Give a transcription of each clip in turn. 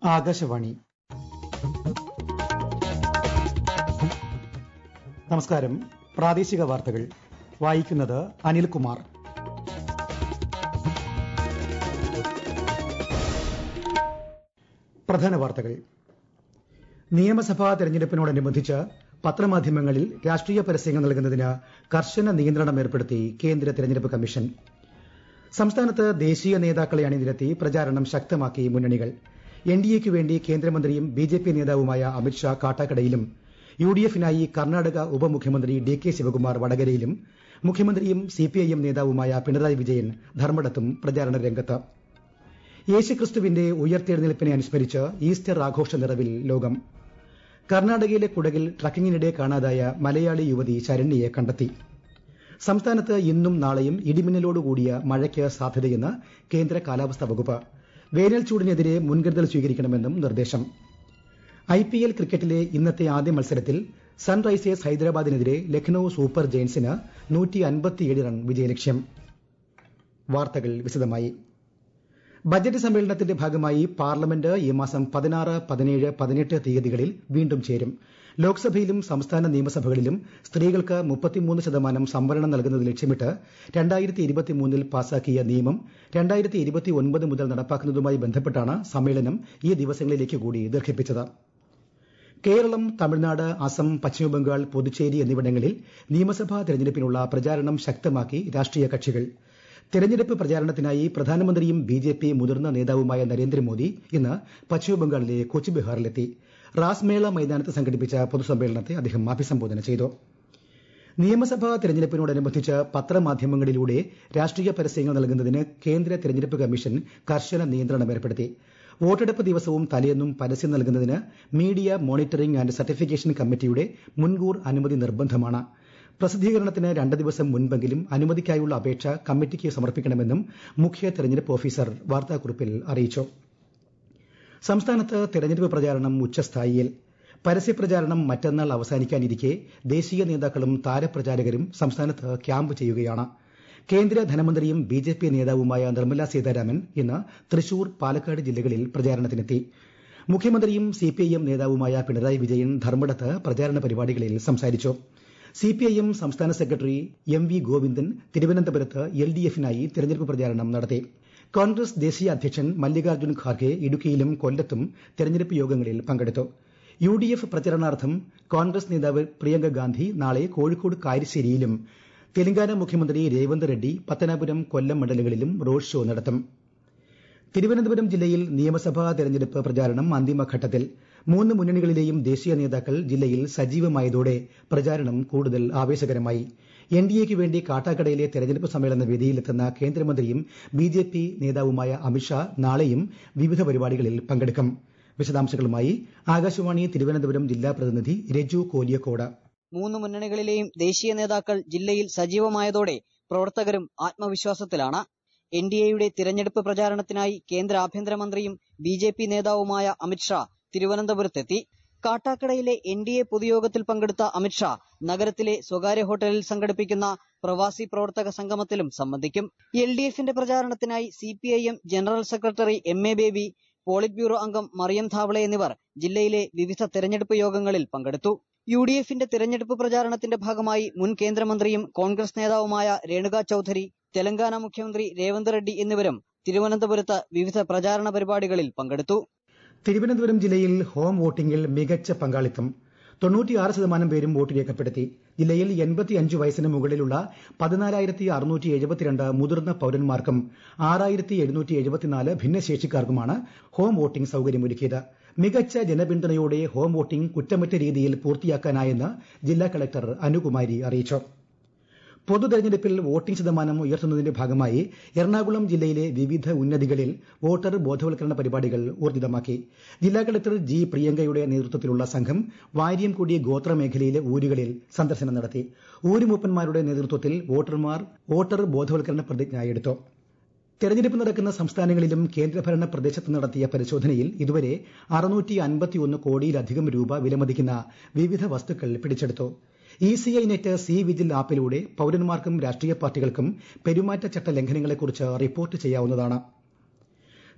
ആകാശവാണി നമസ്കാരം പ്രാദേശിക വാർത്തകൾ വായിക്കുന്നത് അനിൽകുമാർ പ്രധാന വാർത്തകൾ നിയമസഭാ തെരഞ്ഞെടുപ്പിനോടനുബന്ധിച്ച് പത്രമാധ്യമങ്ങളിൽ രാഷ്ട്രീയ പരസ്യങ്ങൾ നൽകുന്നതിന് കർശന നിയന്ത്രണം ഏർപ്പെടുത്തി കേന്ദ്ര തെരഞ്ഞെടുപ്പ് കമ്മീഷൻ സംസ്ഥാനത്ത് ദേശീയ നേതാക്കളെ അണിനിരത്തി പ്രചാരണം ശക്തമാക്കി മുന്നണികൾ എൻ ഡി എക്ക് വേണ്ടി കേന്ദ്രമന്ത്രിയും ബി ജെ പി നേതാവുമായ അമിത്ഷാ കാട്ടാക്കടയിലും യു ഡി എഫിനായി കർണാടക ഉപമുഖ്യമന്ത്രി ഡി കെ ശിവകുമാർ വടകരയിലും മുഖ്യമന്ത്രിയും സി പി ഐ എം നേതാവുമായ പിണറായി വിജയൻ ധർമ്മടത്തും പ്രചാരണ രംഗത്ത് യേശുക്രിസ്തുവിന്റെ ഉയർത്തെഴുന്നേൽപ്പിനെ അനുസ്മരിച്ച് ഈസ്റ്റർ ആഘോഷ നിറവിൽ ലോകം കർണാടകയിലെ കുടകിൽ ട്രക്കിങ്ങിനിടെ കാണാതായ മലയാളി യുവതി ശരണ്യയെ കണ്ടെത്തി സംസ്ഥാനത്ത് ഇന്നും നാളെയും ഇടിമിന്നലോടുകൂടിയ മഴയ്ക്ക് സാധ്യതയെന്ന് കേന്ദ്ര കാലാവസ്ഥാ വകുപ്പ് വേനൽ ചൂടിനെതിരെ മുൻകരുതൽ സ്വീകരിക്കണമെന്നും നിർദ്ദേശം ഐ പി എൽ ക്രിക്കറ്റിലെ ഇന്നത്തെ ആദ്യ മത്സരത്തിൽ സൺറൈസേഴ്സ് ഹൈദരാബാദിനെതിരെ ലക്നൌ സൂപ്പർ ജയൻസിന് റൺ വിജയലക്ഷ്യം വാർത്തകൾ വിശദമായി ബജറ്റ് സമ്മേളനത്തിന്റെ ഭാഗമായി പാർലമെന്റ് ഈ മാസം പതിനാറ് പതിനേഴ് പതിനെട്ട് തീയതികളിൽ വീണ്ടും ചേരും ലോക്സഭയിലും സംസ്ഥാന നിയമസഭകളിലും സ്ത്രീകൾക്ക് മുപ്പത്തിമൂന്ന് ശതമാനം സംവരണം നൽകുന്നത് ലക്ഷ്യമിട്ട് രണ്ടായിരത്തി ഇരുപത്തിമൂന്നിൽ പാസാക്കിയ നിയമം രണ്ടായിരത്തി ഇരുപത്തിയൊൻപത് മുതൽ നടപ്പാക്കുന്നതുമായി ബന്ധപ്പെട്ടാണ് സമ്മേളനം ഈ ദിവസങ്ങളിലേക്ക് കൂടി ദീർഘിപ്പിച്ചത് കേരളം തമിഴ്നാട് അസം പശ്ചിമബംഗാൾ പുതുച്ചേരി എന്നിവിടങ്ങളിൽ നിയമസഭാ തെരഞ്ഞെടുപ്പിനുള്ള പ്രചാരണം ശക്തമാക്കി രാഷ്ട്രീയ കക്ഷികൾ തെരഞ്ഞെടുപ്പ് പ്രചാരണത്തിനായി പ്രധാനമന്ത്രിയും ബി ജെ പി മുതിർന്ന നേതാവുമായ നരേന്ദ്രമോദി ഇന്ന് പശ്ചിമബംഗാളിലെ കൊച്ചുബിഹാറിലെത്തി റാസ്മേള മൈതാനത്ത് സംഘടിപ്പിച്ച പൊതുസമ്മേളനത്തെ അദ്ദേഹം അഭിസംബോധന ചെയ്തു നിയമസഭാ തെരഞ്ഞെടുപ്പിനോടനുബന്ധിച്ച് പത്രമാധ്യമങ്ങളിലൂടെ രാഷ്ട്രീയ പരസ്യങ്ങൾ നൽകുന്നതിന് കേന്ദ്ര തെരഞ്ഞെടുപ്പ് കമ്മീഷൻ കർശന നിയന്ത്രണം ഏർപ്പെടുത്തി വോട്ടെടുപ്പ് ദിവസവും തലേന്നും പരസ്യം നൽകുന്നതിന് മീഡിയ മോണിറ്ററിംഗ് ആന്റ് സർട്ടിഫിക്കേഷൻ കമ്മിറ്റിയുടെ മുൻകൂർ അനുമതി നിർബന്ധമാണ് പ്രസിദ്ധീകരണത്തിന് രണ്ട് ദിവസം മുൻപെങ്കിലും അനുമതിക്കായുള്ള അപേക്ഷ കമ്മിറ്റിക്ക് സമർപ്പിക്കണമെന്നും മുഖ്യ തെരഞ്ഞെടുപ്പ് ഓഫീസർ വാർത്താക്കുറിപ്പിൽ അറിയിച്ചു സംസ്ഥാനത്ത് തെരഞ്ഞെടുപ്പ് പ്രചാരണം ഉച്ചസ്ഥായിയിൽ പരസ്യപ്രചാരണം മറ്റന്നാൾ അവസാനിക്കാനിരിക്കെ ദേശീയ നേതാക്കളും താരപ്രചാരകരും സംസ്ഥാനത്ത് ക്യാമ്പ് ചെയ്യുകയാണ് കേന്ദ്ര ധനമന്ത്രിയും ബി ജെ പി നേതാവുമായ നിർമ്മല സീതാരാമൻ ഇന്ന് തൃശൂർ പാലക്കാട് ജില്ലകളിൽ പ്രചാരണത്തിനെത്തി മുഖ്യമന്ത്രിയും സി പി ഐ എം നേതാവുമായ പിണറായി വിജയൻ ധർമ്മടത്ത് പ്രചാരണ പരിപാടികളിൽ സംസാരിച്ചു സി പി ഐ എം സംസ്ഥാന സെക്രട്ടറി എം വി ഗോവിന്ദൻ തിരുവനന്തപുരത്ത് എൽ ഡി എഫിനായി തെരഞ്ഞെടുപ്പ് പ്രചാരണം നടത്തി കോൺഗ്രസ് ദേശീയ അധ്യക്ഷൻ മല്ലികാർജ്ജുൻ ഖാർഗെ ഇടുക്കിയിലും കൊല്ലത്തും തെരഞ്ഞെടുപ്പ് യോഗങ്ങളിൽ പങ്കെടുത്തു യു ഡി എഫ് പ്രചരണാർത്ഥം കോൺഗ്രസ് നേതാവ് പ്രിയങ്ക ഗാന്ധി നാളെ കോഴിക്കോട് കാരശ്ശേരിയിലും തെലങ്കാന മുഖ്യമന്ത്രി രേവന്ത് റെഡ്ഡി പത്തനാപുരം കൊല്ലം മണ്ഡലങ്ങളിലും റോഡ് ഷോ നടത്തും തിരുവനന്തപുരം ജില്ലയിൽ നിയമസഭാ തെരഞ്ഞെടുപ്പ് പ്രചാരണം അന്തിമഘട്ടത്തിൽ മൂന്ന് മുന്നണികളിലെയും ദേശീയ നേതാക്കൾ ജില്ലയിൽ സജീവമായതോടെ പ്രചാരണം കൂടുതൽ ആവേശകരമായി എൻ ഡി എക്ക് വേണ്ടി കാട്ടാക്കടയിലെ തെരഞ്ഞെടുപ്പ് സമ്മേളന വേദിയിലെത്തുന്ന കേന്ദ്രമന്ത്രിയും ബി ജെ പി നേതാവുമായ അമിത്ഷാ നാളെയും വിവിധ പരിപാടികളിൽ പങ്കെടുക്കും വിശദാംശങ്ങളുമായി ആകാശവാണി തിരുവനന്തപുരം ജില്ലാ പ്രതിനിധി രജു കോലിയക്കോട് മൂന്ന് മുന്നണികളിലെയും ദേശീയ നേതാക്കൾ ജില്ലയിൽ സജീവമായതോടെ പ്രവർത്തകരും ആത്മവിശ്വാസത്തിലാണ് എൻ ഡി എയുടെ തിരഞ്ഞെടുപ്പ് പ്രചാരണത്തിനായി കേന്ദ്ര ആഭ്യന്തരമന്ത്രിയും ബി ജെ പി നേതാവുമായ അമിത്ഷാ തിരുവനന്തപുരത്തെത്തി കാട്ടാക്കടയിലെ എൻ ഡി എ പൊതുയോഗത്തിൽ പങ്കെടുത്ത അമിത്ഷാ നഗരത്തിലെ സ്വകാര്യ ഹോട്ടലിൽ സംഘടിപ്പിക്കുന്ന പ്രവാസി പ്രവർത്തക സംഗമത്തിലും സംബന്ധിക്കും എൽ ഡി എഫിന്റെ പ്രചാരണത്തിനായി C P I M general secretary M A Baby politburo അംഗം മറിയം ധാവളെ എന്നിവർ ജില്ലയിലെ വിവിധ തെരഞ്ഞെടുപ്പ് യോഗങ്ങളിൽ പങ്കെടുത്തു യു ഡി എഫിന്റെ തെരഞ്ഞെടുപ്പ് പ്രചാരണത്തിന്റെ ഭാഗമായി മുൻ കേന്ദ്രമന്ത്രിയും കോൺഗ്രസ് നേതാവുമായ രേണുക ചൌധരി തെലങ്കാന മുഖ്യമന്ത്രി രേവന്ത് റെഡ്ഡി എന്നിവരും തിരുവനന്തപുരത്ത് വിവിധ പ്രചാരണ പരിപാടികളിൽ പങ്കെടുത്തു തിരുവനന്തപുരം ജില്ലയിൽ ഹോം വോട്ടിംഗിൽ മികച്ച പങ്കാളിത്തം തൊണ്ണൂറ്റിയാറ് ശതമാനം പേരും വോട്ട് രേഖപ്പെടുത്തി ജില്ലയിൽ എൺപത്തിയഞ്ച് വയസ്സിന് മുകളിലുള്ള പതിനാലായിരത്തി അറുന്നൂറ്റി എഴുപത്തിരണ്ട് മുതിർന്ന പൌരന്മാർക്കും ആറായിരത്തി എഴുന്നൂറ്റി എഴുപത്തിനാല് ഭിന്നശേഷിക്കാർക്കുമാണ് ഹോം വോട്ടിംഗ് സൌകര്യമൊരുക്കിയത് മികച്ച ജനപിന്തുണയോടെ ഹോം വോട്ടിംഗ് കുറ്റമറ്റ രീതിയിൽ പൂർത്തിയാക്കാനായെന്ന് ജില്ലാ കളക്ടർ അനുകുമാരി അറിയിച്ചു പൊതു തെരഞ്ഞെടുപ്പിൽ വോട്ടിംഗ് ശതമാനം ഉയർത്തുന്നതിന്റെ ഭാഗമായി എറണാകുളം ജില്ലയിലെ വിവിധ ഉന്നതികളിൽ വോട്ടർ ബോധവൽക്കരണ പരിപാടികൾ ഊർജിതമാക്കി ജില്ലാ കളക്ടർ ജി പ്രിയങ്കയുടെ നേതൃത്വത്തിലുള്ള സംഘം വാര്യംകുടി ഗോത്രമേഖലയിലെ ഊരുകളിൽ സന്ദർശനം നടത്തി ഊരുമൂപ്പന്മാരുടെ നേതൃത്വത്തിൽ വോട്ടർമാർ വോട്ടർ ബോധവൽക്കരണ പ്രതിജ്ഞ എടുത്തു തെരഞ്ഞെടുപ്പ് നടക്കുന്ന സംസ്ഥാനങ്ങളിലും കേന്ദ്രഭരണ പ്രദേശത്ത് നടത്തിയ പരിശോധനയിൽ ഇതുവരെ അറുന്നൂറ്റി അൻപത്തിയൊന്ന് കോടിയിലധികം രൂപ വിലമതിക്കുന്ന വിവിധ വസ്തുക്കൾ പിടിച്ചെടുത്തു E C I net C vigil ആപ്പിലൂടെ പൌരന്മാർക്കും രാഷ്ട്രീയ പാർട്ടികൾക്കും പെരുമാറ്റച്ചട്ട ലംഘനങ്ങളെക്കുറിച്ച് റിപ്പോർട്ട് ചെയ്യാവുന്നതാണ്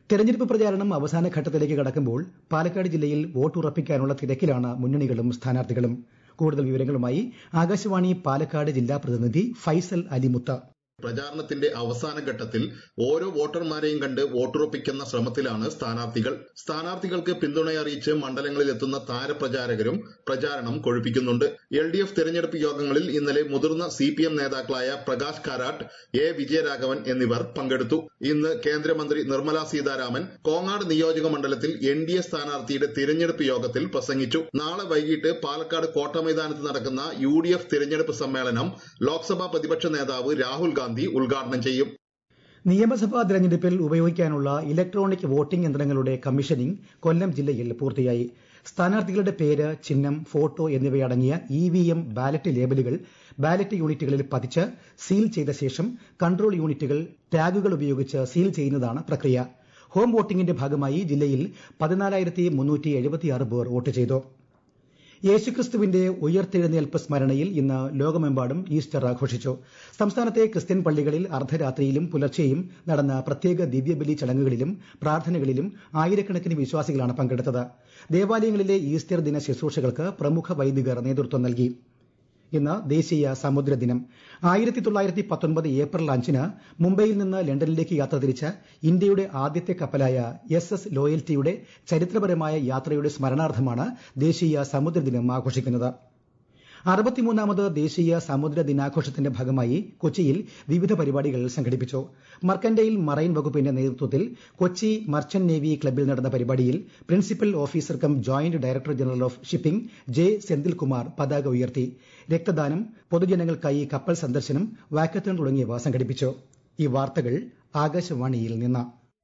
തെരഞ്ഞെടുപ്പ് പ്രചാരണം അവസാന ഘട്ടത്തിലേക്ക് കടക്കുമ്പോൾ പാലക്കാട് ജില്ലയിൽ വോട്ടുറപ്പിക്കാനുള്ള തിരക്കിലാണ് മുന്നണികളും സ്ഥാനാർത്ഥികളും കൂടുതൽ വിവരങ്ങളുമായി ആകാശവാണി പാലക്കാട് ജില്ലാ പ്രതിനിധി ഫൈസൽ അലിമുത്ത പ്രചാരണത്തിന്റെ അവസാന ഘട്ടത്തിൽ ഓരോ വോട്ടർമാരെയും കണ്ട് വോട്ടുറപ്പിക്കുന്ന ശ്രമത്തിലാണ് സ്ഥാനാർത്ഥികൾ സ്ഥാനാർത്ഥികൾക്ക് പിന്തുണയറിയിച്ച് മണ്ഡലങ്ങളിൽ എത്തുന്ന താരപ്രചാരകരും പ്രചാരണം കൊഴുപ്പിക്കുന്നുണ്ട് എൽ ഡി എഫ് തെരഞ്ഞെടുപ്പ് യോഗങ്ങളിൽ ഇന്നലെ മുതിർന്ന സി പി എം നേതാക്കളായ പ്രകാശ് കാരാട്ട് എ വിജയരാഘവൻ എന്നിവർ പങ്കെടുത്തു ഇന്ന് കേന്ദ്രമന്ത്രി നിർമ്മല സീതാരാമൻ കോങ്ങാട് നിയോജക മണ്ഡലത്തിൽ എൻ ഡി എ സ്ഥാനാർത്ഥിയുടെ തിരഞ്ഞെടുപ്പ് യോഗത്തിൽ പ്രസംഗിച്ചു നാളെ വൈകിട്ട് പാലക്കാട് കോട്ടമൈതാനത്ത് നടക്കുന്ന യു ഡി എഫ് തിരഞ്ഞെടുപ്പ് സമ്മേളനം ലോക്സഭാ പ്രതിപക്ഷ നേതാവ് രാഹുൽ ഗാന്ധി ഉദ്ഘാടനം ചെയ്യും നിയമസഭാ തെരഞ്ഞെടുപ്പിൽ ഉപയോഗിക്കാനുള്ള ഇലക്ട്രോണിക് വോട്ടിംഗ് യന്ത്രങ്ങളുടെ കമ്മീഷനിംഗ് കൊല്ലം ജില്ലയിൽ പൂർത്തിയായി സ്ഥാനാർത്ഥികളുടെ പേര് ചിഹ്നം ഫോട്ടോ എന്നിവയടങ്ങിയ ഇ വി എം ബാലറ്റ് ലേബലുകൾ ബാലറ്റ് യൂണിറ്റുകളിൽ പതിച്ച് സീൽ ചെയ്ത ശേഷം കൺട്രോൾ യൂണിറ്റുകൾ ടാഗുകൾ ഉപയോഗിച്ച് സീൽ ചെയ്യുന്നതാണ് പ്രക്രിയ ഹോം വോട്ടിംഗിന്റെ ഭാഗമായി ജില്ലയിൽ പതിനാലായിരത്തി മുന്നൂറ്റി എഴുപത്തിയാറ് പേർ വോട്ട് ചെയ്തു യേശുക്രിസ്തുവിന്റെ ഉയർത്തെഴുന്നേൽപ്പ് സ്മരണയിൽ ഇന്ന് ലോകമെമ്പാടും ഈസ്റ്റർ ആഘോഷിച്ചു സംസ്ഥാനത്തെ ക്രിസ്ത്യൻ പള്ളികളിൽ അർദ്ധരാത്രിയിലും പുലർച്ചെയും നടന്ന പ്രത്യേക ദിവ്യബലി ചടങ്ങുകളിലും പ്രാർത്ഥനകളിലും ആയിരക്കണക്കിന് വിശ്വാസികളാണ് പങ്കെടുത്തത് ദേവാലയങ്ങളിലെ ഈസ്റ്റർ ദിന ശുശ്രൂഷകൾക്ക് പ്രമുഖ വൈദികർ നേതൃത്വം നൽകി ഇന്ന് ദേശീയ സമുദ്ര ദിനം ആയിരത്തി തൊള്ളായിരത്തി പത്തൊൻപത് ഏപ്രിൽ അഞ്ചിന് മുംബൈയിൽ നിന്ന് ലണ്ടനിലേക്ക് യാത്ര തിരിച്ച ഇന്ത്യയുടെ ആദ്യത്തെ കപ്പലായ എസ് എസ് ലോയൽറ്റിയുടെ ചരിത്രപരമായ യാത്രയുടെ സ്മരണാർത്ഥമാണ് ദേശീയ സമുദ്ര ദിനം ആഘോഷിക്കുന്നത് അറുപത്തിമൂന്നാമത് ദേശീയ സമുദ്ര ദിനാഘോഷത്തിന്റെ ഭാഗമായി കൊച്ചിയിൽ വിവിധ പരിപാടികൾ സംഘടിപ്പിച്ചു മർക്കന്റൈൽ മറൈൻ വകുപ്പിന്റെ നേതൃത്വത്തിൽ കൊച്ചി മർച്ചന്റ് നേവി ക്ലബ്ബിൽ നടന്ന പരിപാടിയിൽ principal officer cum joint director general of shipping J Senthilkumar പതാക ഉയർത്തി രക്തദാനം പൊതുജനങ്ങൾക്കായി കപ്പൽ സന്ദർശനം വാക്കത്തൺ തുടങ്ങിയവ സംഘടിപ്പിച്ചു ഈ വാർത്തകൾ ആകാശവാണിയിൽ നിന്ന്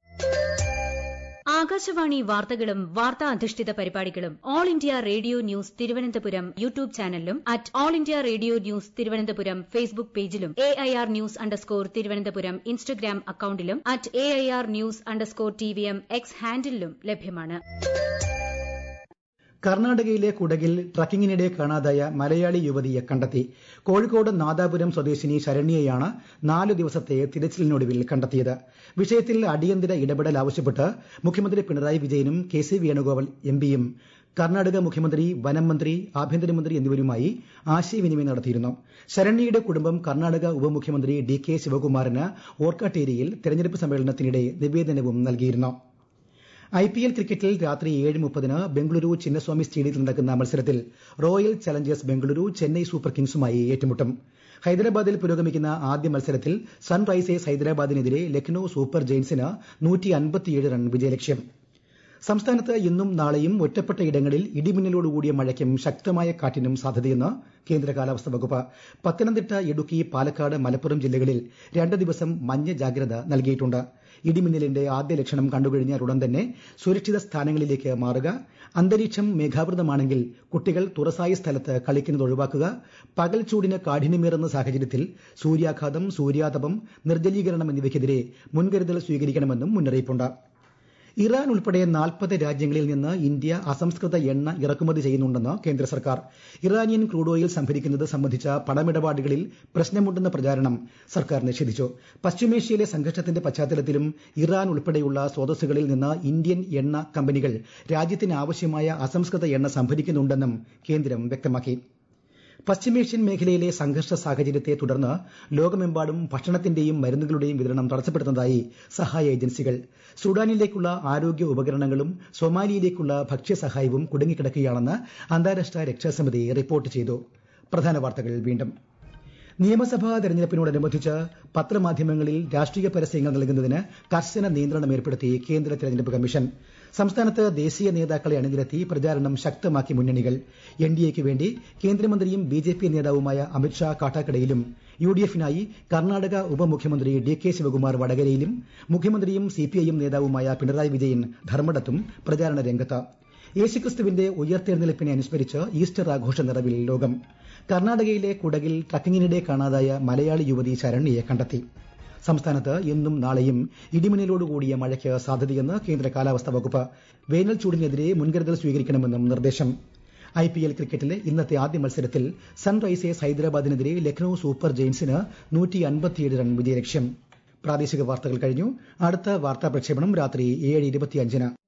ആകാശവാണി വാർത്തകളും വാർത്താ അധിഷ്ഠിത പരിപാടികളും All India Radio news Thiruvananthapuram YouTube ചാനലിലും at All India Radio news Thiruvananthapuram Facebook പേജിലും A I R news underscore Thiruvananthapuram Instagram അക്കൌണ്ടിലും at A I R news underscore T V M X ഹാൻഡിലും ലഭ്യമാണ് കർണാടകയിലെ കുടകിൽ ട്രക്കിങ്ങിനിടെ കാണാതായ മലയാളി യുവതിയെ കണ്ടെത്തി കോഴിക്കോട് നാദാപുരം സ്വദേശിനി ശരണ്യയാണ് നാലു ദിവസത്തെ തിരച്ചിലിനൊടുവിൽ കണ്ടെത്തിയത് വിഷയത്തിൽ അടിയന്തര ഇടപെടൽ ആവശ്യപ്പെട്ട് മുഖ്യമന്ത്രി പിണറായി വിജയനും കെ സി വേണുഗോപാൽ എംപിയും കർണാടക മുഖ്യമന്ത്രി വനം മന്ത്രി ആഭ്യന്തരമന്ത്രി എന്നിവരുമായി ആശയവിനിമയം നടത്തിയിരുന്നു ശരണ്യയുടെ കുടുംബം കർണാടക ഉപമുഖ്യമന്ത്രി ഡി കെ ശിവകുമാറിന് ഓർക്കാട്ടേരിയിൽ തെരഞ്ഞെടുപ്പ് സമ്മേളനത്തിനിടെ നിവേദനവും നൽകിയിരുന്നു ഐ പി എൽ ക്രിക്കറ്റിൽ രാത്രി ഏഴ് മുപ്പതിന് ബംഗളൂരു ചിന്നസ്വാമി സ്റ്റേഡിയത്തിൽ നടക്കുന്ന മത്സരത്തിൽ Royal Challengers Bengaluru Chennai super കിങ്സുമായി ഏറ്റുമുട്ടും ഹൈദരാബാദിൽ പുരോഗമിക്കുന്ന ആദ്യ മത്സരത്തിൽ സൺറൈസേഴ്സ് ഹൈദരാബാദിനെതിരെ ലക്നൌ സൂപ്പർ ജെയിൻസിന് റൺ വിജയലക്ഷ്യം സംസ്ഥാനത്ത് ഇന്നും നാളെയും ഒറ്റപ്പെട്ട ഇടങ്ങളിൽ ഇടിമിന്നലോടുകൂടിയ മഴയ്ക്കും ശക്തമായ കാറ്റിനും സാധ്യതയെന്ന് കേന്ദ്ര കാലാവസ്ഥാ വകുപ്പ് പത്തനംതിട്ട ഇടുക്കി പാലക്കാട് മലപ്പുറം ജില്ലകളിൽ രണ്ട് ദിവസം മഞ്ഞ ജാഗ്രത നൽകിയിട്ടുണ്ട് ഇടിമിന്നലിന്റെ ആദ്യ ലക്ഷണം കണ്ടുകഴിഞ്ഞാൽ ഉടൻ തന്നെ സുരക്ഷിത സ്ഥാനങ്ങളിലേക്ക് മാറുക അന്തരീക്ഷം മേഘാവൃതമാണെങ്കിൽ കുട്ടികൾ തുറസായ സ്ഥലത്ത് കളിക്കുന്നത് ഒഴിവാക്കുക പകൽ ചൂടിന് കാഠിന്യമേറുന്ന സാഹചര്യത്തിൽ സൂര്യാഘാതം സൂര്യാതപം നിർജ്ജലീകരണം എന്നിവയ്ക്കെതിരെ മുൻകരുതൽ സ്വീകരിക്കണമെന്നും മുന്നറിയിപ്പുണ്ട് ഇറാൻ ഉൾപ്പെടെ നാൽപ്പത് രാജ്യങ്ങളിൽ നിന്ന് ഇന്ത്യ അസംസ്കൃത എണ്ണ ഇറക്കുമതി ചെയ്യുന്നുണ്ടെന്ന് കേന്ദ്ര സർക്കാർ ഇറാനിയൻ ക്രൂഡ് ഓയിൽ സംഭരിക്കുന്നത് സംബന്ധിച്ച പണമിടപാടുകളിൽ പ്രശ്നമുണ്ടെന്ന പ്രചാരണം സർക്കാർ നിഷേധിച്ചു പശ്ചിമേഷ്യയിലെ സംഘർഷത്തിന്റെ പശ്ചാത്തലത്തിലും ഇറാൻ ഉൾപ്പെടെയുള്ള സ്രോതസ്സുകളിൽ നിന്ന് ഇന്ത്യൻ എണ്ണ കമ്പനികൾ രാജ്യത്തിന് ആവശ്യമായ അസംസ്കൃത എണ്ണ സംഭരിക്കുന്നുണ്ടെന്നും കേന്ദ്രം വ്യക്തമാക്കി പശ്ചിമേഷ്യൻ മേഖലയിലെ സംഘർഷ സാഹചര്യത്തെ തുടർന്ന് ലോകമെമ്പാടും ഭക്ഷണത്തിന്റെയും മരുന്നുകളുടെയും വിതരണം തടസ്സപ്പെടുന്നതായി സഹായ ഏജൻസികൾ സുഡാനിലേക്കുള്ള ആരോഗ്യ ഉപകരണങ്ങളും സൊമാലിയിലേക്കുള്ള ഭക്ഷ്യസഹായവും കുടുങ്ങിക്കിടക്കുകയാണെന്ന് അന്താരാഷ്ട്ര രക്ഷാസമിതി റിപ്പോർട്ട് ചെയ്തു പ്രധാന വാർത്തകൾ വീണ്ടും നിയമസഭാ തെരഞ്ഞെടുപ്പിനോടനുബന്ധിച്ച് പത്രമാധ്യമങ്ങളിൽ രാഷ്ട്രീയ പരസ്യങ്ങൾ നൽകുന്നതിന് കർശന നിയന്ത്രണം ഏർപ്പെടുത്തി കേന്ദ്ര തെരഞ്ഞെടുപ്പ് കമ്മീഷൻ സംസ്ഥാനത്ത് ദേശീയ നേതാക്കളെ അണിനിരത്തി പ്രചാരണം ശക്തമാക്കി മുന്നണികൾ എൻ ഡി എക്ക് വേണ്ടി കേന്ദ്രമന്ത്രിയും ബി ജെ പി നേതാവുമായ അമിത്ഷാ കാട്ടാക്കടയിലും യു ഡി എഫിനായി കർണാടക ഉപമുഖ്യമന്ത്രി ഡി കെ ശിവകുമാർ വടകരയിലും മുഖ്യമന്ത്രിയും സി പി ഐ എം നേതാവുമായ പിണറായി വിജയൻ ധർമ്മടത്തും പ്രചാരണ രംഗത്ത് യേശുക്രിസ്തുവിന്റെ ഉയർത്തെഴുന്നേൽപ്പിനെ അനുസ്മരിച്ച് ഈസ്റ്റർ ആഘോഷ നിറവിൽ ലോകം കർണാടകയിലെ കുടകിൽ ട്രക്കിങ്ങിനിടെ കാണാതായ മലയാളി യുവതി ശരണ്യയെ കണ്ടെത്തി സംസ്ഥാനത്ത് ഇന്നും നാളെയും ഇടിമിന്നലോടുകൂടിയ മഴയ്ക്ക് സാധ്യതയെന്ന് കേന്ദ്ര കാലാവസ്ഥാ വകുപ്പ് വേനൽ ചൂടിനെതിരെ മുൻകരുതൽ സ്വീകരിക്കണമെന്നും നിർദ്ദേശം ഐ പി എൽ ക്രിക്കറ്റിലെ ഇന്നത്തെ ആദ്യ മത്സരത്തിൽ സൺറൈസേഴ്സ് ഹൈദരാബാദിനെതിരെ ലക്നൌ സൂപ്പർ ജെയിൻസിന് റൺ വിജയലക്ഷ്യം പ്രാദേശിക വാർത്തകൾ കഴിഞ്ഞു അടുത്ത വാർത്താ പ്രക്ഷേപണം രാത്രി ഏഴ് ഇരുപത്തിയഞ്ചിന്